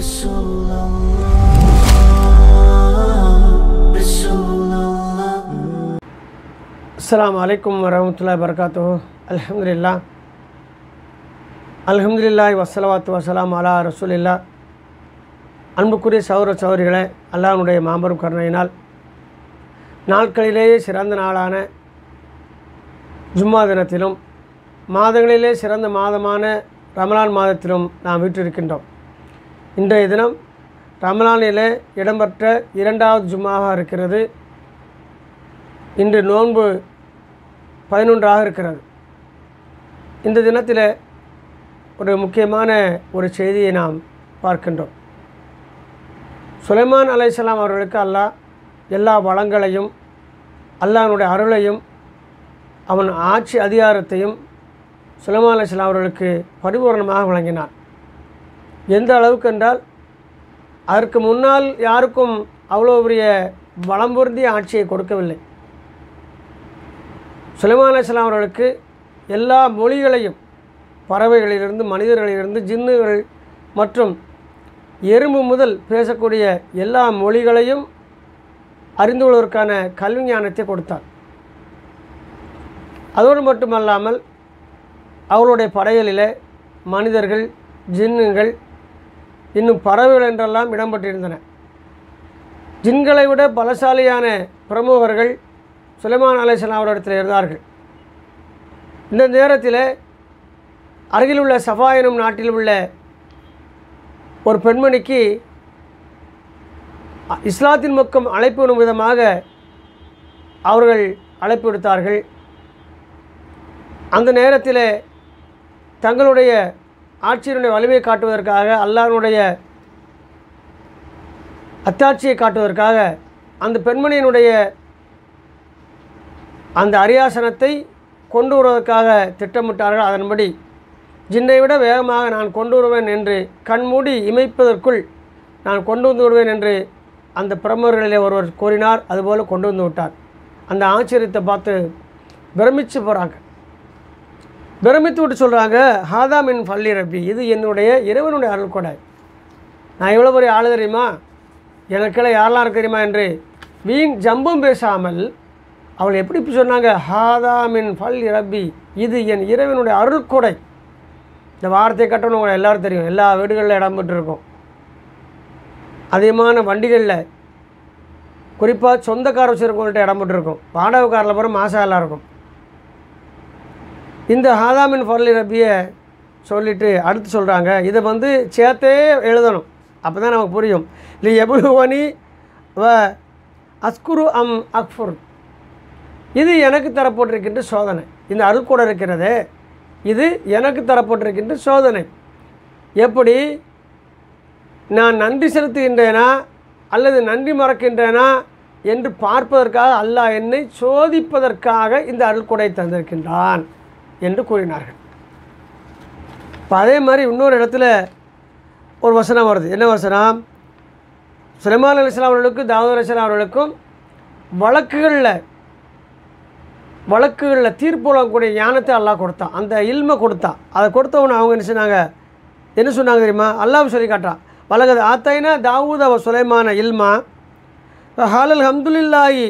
رسول الله رسول الله அஸ்ஸலாமு அலைக்கும் வரமத்துல்லாஹி வரகாத்து அல்ஹம்துலில்லா அல்ஹம்துலில்லாஹி வஸ்ஸலவாத்து வசலாம் அலா ரசூலில்லா அன்புக்குரிய சௌர சௌரிகளே அல்லாஹ்வுடைய மாபெரும் கருணையினால் நாட்களிலேயே சிறந்த நாளான ஜும்மா தினத்திலும் மாதங்களிலே சிறந்த மாதமான ரமலான் மாதத்திலும் நாம் வீற்றிருக்கின்றோம் இன்றைய தினம் ரமலானிலே இடம்பெற்ற இரண்டாவது ஜும்மாவாக இருக்கிறது இன்று நோன்பு பதினொன்றாக இருக்கிறது இந்த தினத்தில் ஒரு முக்கியமான ஒரு செய்தியை நாம் பார்க்கின்றோம் சுலைமான் அலைஹிஸ்ஸலாம் அவர்களுக்கு அல்லாஹ் எல்லா வளங்களையும் அல்லாஹ்னுடைய அருளையும் அவன் ஆட்சி அதிகாரத்தையும் சுலைமான் அலைஹிஸ்ஸலாம் அவர்களுக்கு பரிபூரணமாக வழங்கினான் எந்த அளவுக்கு என்றால் அதற்கு முன்னால் யாருக்கும் அவ்வளோ பெரிய வளம் பொருந்திய ஆட்சியை கொடுக்கவில்லை சுலைமான் அலைஹிஸ்ஸலாம் அவர்களுக்கு எல்லா மொழிகளையும் பறவைகளிலிருந்து மனிதர்களிலிருந்து ஜின்னுகள் மற்றும் எறும்பு முதல் பேசக்கூடிய எல்லா மொழிகளையும் அறிந்து கொள்வதற்கான கல்வி ஞானத்தை கொடுத்தார் அதோடு மட்டுமல்லாமல் அவர்களுடைய படைகளிலே மனிதர்கள் ஜின்னுகள் இன்னும் பறவைகள் என்றெல்லாம் இடம்பெற்றிருந்தன ஜின்களை விட பலசாலியான பிரமுகர்கள் சுலைமான் அலைசலாம் அவரிடத்தில் இருந்தார்கள் இந்த நேரத்தில் அருகிலுள்ள சஃபா எனும் நாட்டில் உள்ள ஒரு பெண்மணிக்கு அ- இஸ்லாத்தின் பக்கம் அழைப்பு விடும் விதமாக அவர்கள் அழைப்பு விடுத்தார்கள் அந்த நேரத்தில் தங்களுடைய ஆட்சியினுடைய வலிமையை காட்டுவதற்காக அல்லாஹ்வுடைய அத்தாட்சியை காட்டுவதற்காக அந்த பெண்மணியினுடைய அந்த அரியாசனத்தை கொண்டு வருவதற்காக திட்டமிட்டார்கள் அதன்படி ஜின்னை விட வேகமாக நான் கொண்டு வருவேன் என்று கண்மூடி இமைப்பதற்குள் நான் கொண்டு வந்து விடுவேன் என்று அந்த பிரமுகர்களிலே ஒருவர் கூறினார் அதுபோல் கொண்டு வந்து விட்டார் அந்த ஆச்சரியத்தை பார்த்து பிரமிச்சு போகிறாங்க பிரமித்து விட்டு சொல்கிறாங்க ஹாதா மின் பள்ளி ரப்பி இது என்னுடைய இறைவனுடைய அருள் கொடை நான் எவ்வளோ பெரிய ஆளு தெரியுமா எனக்கெல்லாம் யாரெல்லாம் இருக்கு தெரியுமா என்று வீண் ஜம்பும் பேசாமல் அவள் எப்படி இப்படி சொன்னாங்க ஹாதா மின் பள்ளி ரப்பி இது என் இறைவனுடைய அருள் கொடை இந்த வார்த்தை கட்டணும் உங்களை எல்லாரும் தெரியும் எல்லா வீடுகளில் இடம் பெற்றிருக்கும் அதிகமான வண்டிகளில் குறிப்பாக சொந்தக்கார வச்சுருக்கவங்கள்ட்ட இடம் பெற்றிருக்கும் வாடகை காரில் போகிற மாதம் எல்லாம் இருக்கும் இந்த ஹாதாமின் ஃபர்லி ரப்பியை சொல்லிட்டு அடுத்து சொல்கிறாங்க இதை வந்து சேர்த்தே எழுதணும் அப்போ தான் நமக்கு புரியும் இல்லை எபுலுவனி வ அஸ்குரு அம் அக்ஃபுர் இது எனக்கு தரப்பட்டிருக்கின்ற சோதனை இந்த அருள்கூட இருக்கிறதே இது எனக்கு தரப்பட்டிருக்கின்ற சோதனை எப்படி நான் நன்றி செலுத்துகின்றேனா அல்லது நன்றி மறக்கின்றேனா என்று பார்ப்பதற்காக அல்லாஹ் என்னை சோதிப்பதற்காக இந்த அருள்கொடை தந்திருக்கின்றான் என்று கூறினார்கள் இப்போ அதே மாதிரி இன்னொரு இடத்துல ஒரு வசனம் வருது என்ன வசனம் சுலைமான் அலிஸ்லாம் அவர்களுக்கும் தாவூத் அலிஸ்லாம் அவர்களுக்கும் வழக்குகளில் வழக்குகளில் தீர்ப்பு வழங்கக்கூடிய ஞானத்தை அல்லாஹ் கொடுத்தான் அந்த இல்மை கொடுத்தான் அதை கொடுத்தவன அவங்க என்ன சொன்னாங்க என்ன சொன்னாங்க தெரியுமா அல்லாஹ் சொல்லி காட்டான் வழங்கது ஆத்தைனா தாவூத் அவ சுலைமான இல்மா ஹாலல் ஹம்துலில்லாஹி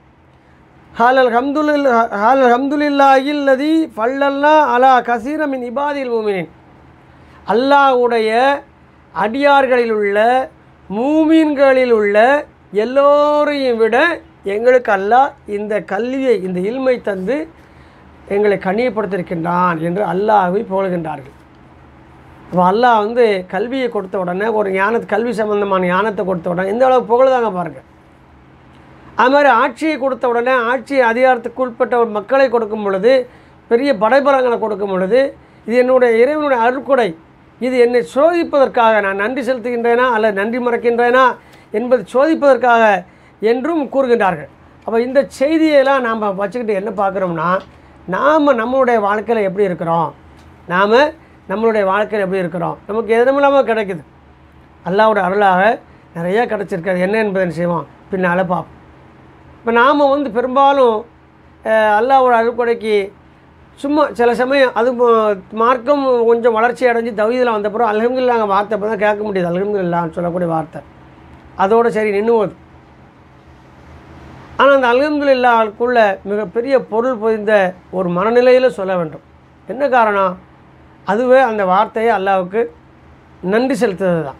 ஹாலல் ஹம்துலில் ஹாலல் ஹம்துலில்லாஹி அல்லதி ஃபல்லல்லா அலா கசீரமின் இபாதில் மூமினின் அல்லாஹ்வுடைய அடியார்களில் உள்ள மூமீன்களில் உள்ள எல்லோரையும் விட எங்களுக்கு அல்லாஹ் இந்த கல்வியை இந்த இல்மை தந்து எங்களை கண்ணியப்படுத்தியிருக்கின்றான் என்று அல்லாஹ்வை புகழ்கின்றார்கள் அப்போ அல்லாஹ் வந்து கல்வியை கொடுத்த உடனே ஒரு ஞான கல்வி சம்பந்தமான ஞானத்தை கொடுத்த உடனே எந்த அளவு புகழுதாங்க பாருங்க அது மாதிரி ஆட்சியை கொடுத்த உடனே ஆட்சி அதிகாரத்துக்கு உட்பட்ட ஒரு மக்களை கொடுக்கும் பொழுது பெரிய படைபலங்களை கொடுக்கும் பொழுது இது என்னுடைய இறைவனுடைய அருட்கொடை இது என்னை சோதிப்பதற்காக நான் நன்றி செலுத்துகின்றேனா அல்லது நன்றி மறக்கின்றேனா என்பதை சோதிப்பதற்காக என்றும் கூறுகின்றார்கள் அப்போ இந்த செய்தியெல்லாம் நாம் வச்சுக்கிட்டு என்ன பார்க்குறோம்னா நாம் நம்மளுடைய வாழ்க்கையில் எப்படி இருக்கிறோம் நாம் நம்மளுடைய வாழ்க்கையில் எப்படி இருக்கிறோம் நமக்கு எதுவும் இல்லாமல் கிடைக்குது அல்லாவோட அருளாக நிறைய கிடச்சிருக்காது என்ன என்பதை செய்வோம் பின்னால் பார்ப்போம் இப்போ நாம் வந்து பெரும்பாலும் அஹ், அல்லாஹ்வோட அருள்கொடைக்கு சும்மா சில சமயம் அது ம- மார்க்கம் கொஞ்சம் வளர்ச்சி அடைஞ்சு தவீதில் வந்தப்பறம் அல்ஹம்துலில்லாங்க வார்த்தை இப்போ தான் கேட்க முடியுது அல்ஹம்துலில்லான்னு சொல்லக்கூடிய வார்த்தை அதோட சரி நின்று போகுது ஆனால் அந்த அல்ஹம்துலில்லாவுக்குள்ள மிகப்பெரிய பொருள் பொதிந்த ஒரு மனநிலையில் சொல்ல வேண்டும் என்ன காரணம் அதுவே அந்த வார்த்தையை அல்லாவுக்கு நன்றி செலுத்துறது தான்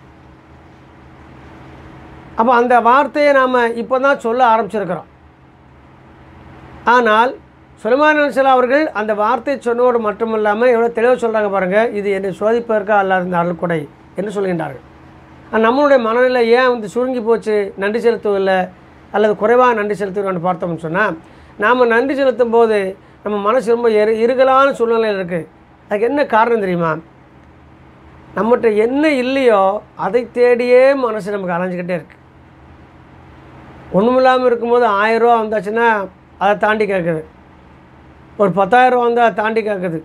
அப்போ அந்த வார்த்தையை நாம் இப்போ தான் சொல்ல ஆரம்பிச்சிருக்கிறோம் ஆனால் சுலைமான் அலிசலா அவர்கள் அந்த வார்த்தை சொன்னோடு மட்டுமல்லாமல் எவ்வளோ தெளிவாக சொல்கிறாங்க பாருங்கள் இது என்னை சோதிப்பதற்கா அல்லாத இந்த அருள்கொடை என்று சொல்கின்றார்கள் ஆனா, நம்மளுடைய மனநிலை ஏன் வந்து சுருங்கி போச்சு நன்றி செலுத்துவதில்லை அல்லது குறைவாக நன்றி செலுத்துகிறோம்னு பார்த்தோம்னு சொன்னால் நாம் நன்றி செலுத்தும் போது நம்ம மனசு ரொம்ப இரு இருகலான சூழ்நிலையில் இருக்குது அதுக்கு என்ன காரணம் தெரியுமா நம்மகிட்ட என்ன இல்லையோ அதை தேடியே மனசு நமக்கு அலைஞ்சிக்கிட்டே இருக்குது ஒன்றுமில்லாமல் இருக்கும்போது ஆயிரரூவா வந்தாச்சுன்னா அதை தாண்டி கேட்குது ஒரு பத்தாயிரரூவா வந்தால் அதை தாண்டி கேட்குது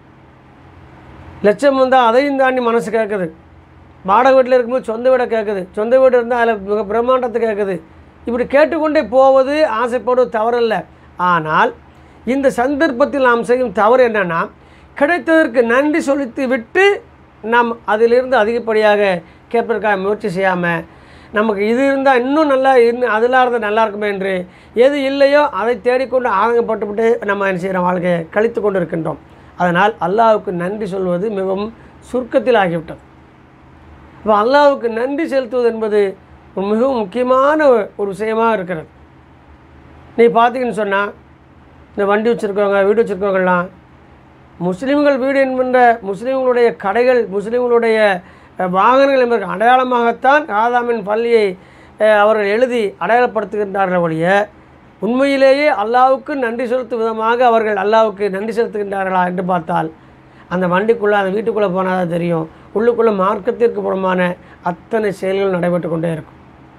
லட்சம் வந்தால் அதையும் தாண்டி மனசு கேட்குது வாடகை வீட்டில் இருக்கும்போது சொந்த வீடை கேட்குது சொந்த வீடு இருந்தால் அதில் மிக பிரம்மாண்டத்தை கேட்குது இப்படி கேட்டுக்கொண்டே போவது ஆசைப்படுவது தவறில்லை ஆனால் இந்த சந்தர்ப்பத்தில் நாம் செய்யும் தவறு என்னன்னா கிடைத்ததற்கு நன்றி சொல்லித்து விட்டு நாம் அதிலிருந்து அதிகப்படியாக கேட்பதற்காக முயற்சி செய்யாமல் நமக்கு இது இருந்தால் இன்னும் நல்லா இன்னும் அதெல்லாம் இருந்தால் நல்லா இருக்குமே என்று எது இல்லையோ அதை தேடிக்கொண்டு ஆதங்கப்பட்டுவிட்டு நம்ம என்ன செய்கிறோம் வாழ்க்கையை கழித்து கொண்டு இருக்கின்றோம் அதனால் அல்லாஹ்வுக்கு நன்றி சொல்வது மிகவும் சுருக்கத்தில் ஆகிவிட்டது இப்போ அல்லாஹ்வுக்கு நன்றி செலுத்துவது என்பது ஒரு மிகவும் முக்கியமான ஒரு விஷயமாக இருக்கிறது நீ பார்த்தீங்கன்னு சொன்னால் இந்த வண்டி வச்சுருக்கவங்க வீடு வச்சுருக்கவங்கலாம் முஸ்லீம்கள் வீடு என்கின்ற முஸ்லீம்களுடைய கடைகள் முஸ்லீம்களுடைய அஹ், வாகனங்கள் என்பதற்கு அடையாளமாகத்தான் ஆதாமின் பள்ளியை அஹ், அவர்கள் எழுதி அடையாளப்படுத்துகின்றார்கள் ஒழிய உண்மையிலேயே அல்லாஹ்வுக்கு நன்றி செலுத்தும் விதமாக அவர்கள் அல்லாஹ்வுக்கு நன்றி செலுத்துகின்றார்களா என்று பார்த்தால் அந்த வண்டிக்குள்ளே அந்த வீட்டுக்குள்ளே போனால் தான் தெரியும் உள்ளுக்குள்ளே மார்க்கத்திற்கு புறமான அத்தனை செயல்கள் நடைபெற்று கொண்டே இருக்கும்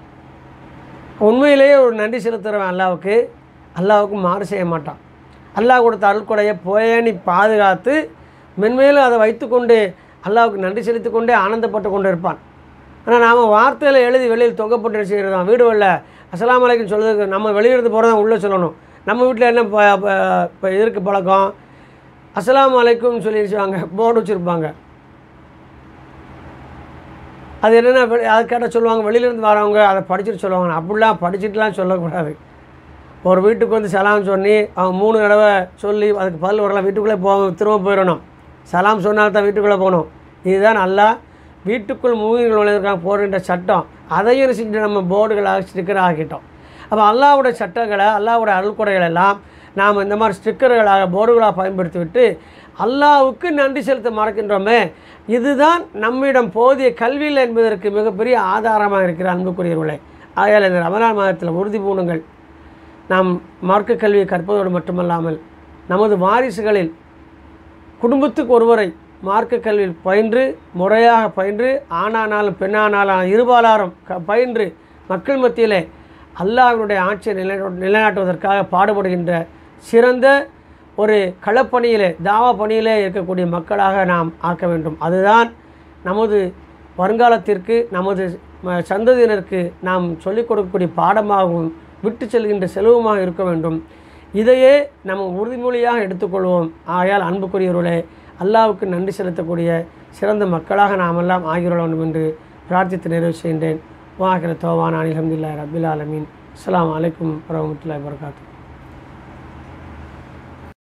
உண்மையிலேயே ஒரு நன்றி செலுத்துகிறவன் அல்லாவுக்கு அல்லாவுக்கு மாறு செய்ய மாட்டான் அல்லாஹ் கொடுத்த அருள்கொடையை பேணி பாதுகாத்து மென்மேலும் அதை வைத்துக்கொண்டு அல்லாவுக்கு நன்றி செலுத்தி கொண்டே ஆனந்தப்பட்டு கொண்டு இருப்பான் ஆனால் நாம் வார்த்தையில் எழுதி வெளியில் தொங்கப்பட்டு செய்கிறதான் வீடு வரல அஸ்ஸலாமு அலைக்கும் சொல்றதுக்கு நம்ம வெளியிருந்து போகிறதா உள்ளே சொல்லணும் நம்ம வீட்டில் என்ன இப்போ இப்போ இருக்கு பழக்கம் அஸ்ஸலாமு அலைக்கும் சொல்லி வச்சுவாங்க போர்டு வச்சுருப்பாங்க அது என்னென்ன வெளி- அது கேட்டால் சொல்லுவாங்க வெளியிலேருந்து வரவங்க அதை படிச்சுட்டு சொல்லுவாங்க அப்படிலாம் படிச்சுட்டுலாம் சொல்லக்கூடாது ஒரு வீட்டுக்கு வந்து சலாம் சொல்லி அவன் மூணு தடவை சொல்லி அதுக்கு பதில் வரலாம் வீட்டுக்குள்ளே போக திரும்ப போயிடணும் சலாம் சொன்னால் தான் வீட்டுக்குள்ளே போகணும் இதுதான் நல்லா வீட்டுக்குள் மூவிகள் நுழைந்திருக்காங்க போடுகின்ற சட்டம் அதையும் செஞ்சு நம்ம போர்டுகளாக ஸ்டிக்கர் ஆக்கிட்டோம் அப்போ அல்லாவோட சட்டங்களை அல்லாவோட அருள்கொடைகள் எல்லாம் நாம் இந்த மாதிரி ஸ்டிக்கர்களாக போர்டுகளாக பயன்படுத்தி விட்டு அல்லாவுக்கு நன்றி செலுத்த மறக்கின்றோமே இதுதான் நம்மிடம் போதிய கல்வியில் என்பதற்கு மிகப்பெரிய ஆதாரமாக இருக்கிற அன்புக்குரியவர்களே ஆகையால் இந்த ரமலான் மாதத்தில் உறுதி பூணுங்கள் நாம் மார்க்க கல்வியை கற்பதோடு மட்டுமல்லாமல் நமது வாரிசுகளில் குடும்பத்துக்கு ஒருவரை மார்க்க கல்வியில் பயின்று முறையாக பயின்று ஆணானாலும் பெண்ணானாலும் இருபாலாரும் க பயின்று மக்கள் மத்தியிலே அல்லாஹ்வினுடைய ஆட்சியை நிலை நிலைநாட்டுவதற்காக பாடுபடுகின்ற சிறந்த ஒரு களப்பணியிலே தாவா பணியிலே இருக்கக்கூடிய மக்களாக நாம் ஆக்க வேண்டும் அதுதான் நமது வருங்காலத்திற்கு நமது ம- சந்ததியினருக்கு நாம் சொல்லிக் கொடுக்கக்கூடிய பாடமாகவும் விட்டு செல்கின்ற செலவுமாக இருக்க வேண்டும் இதையே நம்ம உறுதிமொழியாக எடுத்துக்கொள்வோம் ஆகையால் அன்புக்குரியவர்களே அல்லாவுக்கு நன்றி செலுத்தக்கூடிய சிறந்த மக்களாக நாம் எல்லாம் ஆகியோட வேண்டும் என்று பிரார்த்தித்து நிறைவு செய்கின்றேன் வாக்கிற தோவான் அலமதுல்லா ரபில் ஆலமீன் அஸ்ஸலாமு அலைக்கும் வரமத்துல்லாஹி வரகாத்து